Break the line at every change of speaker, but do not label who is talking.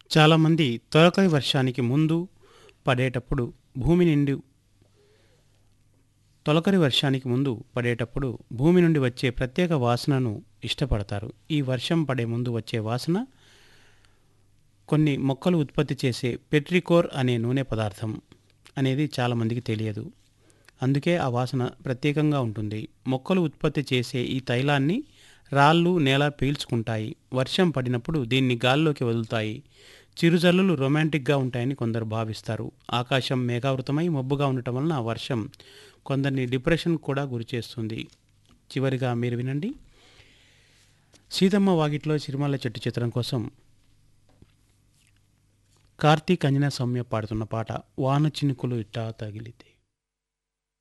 చాలామంది తొలకరి వర్షానికి ముందు పడేటప్పుడు భూమి నుండి తొలకరి వర్షానికి ముందు పడేటప్పుడు భూమి నుండి వచ్చే ప్రత్యేక వాసనను ఇష్టపడతారు ఈ వర్షం పడే ముందు వచ్చే వాసన కొన్ని మొక్కలు ఉత్పత్తి చేసే పెట్రికోర్ అనే నూనె పదార్థం అనేది చాలామందికి తెలియదు అందుకే ఆ వాసన ప్రత్యేకంగా ఉంటుంది మొక్కలు ఉత్పత్తి చేసే ఈ తైలాన్ని రాళ్ళు నేల పీల్చుకుంటాయి వర్షం పడినప్పుడు దీన్ని గాల్లోకి వదులుతాయి చిరుజల్లులు రొమాంటిక్గా ఉంటాయని కొందరు భావిస్తారు ఆకాశం మేఘావృతమై మబ్బుగా ఉండటం వలన ఆ వర్షం కొందరిని డిప్రెషన్ కూడా గురిచేస్తుంది చివరిగా మీరు వినండి సీతమ్మ వాకిట్లో సిరిమల్ల చెట్టు చిత్రం కోసం కార్తీక్ అంజనా సౌమ్య పాడుతున్న పాట వాన చినుకులు ఇట్టా తగిలితే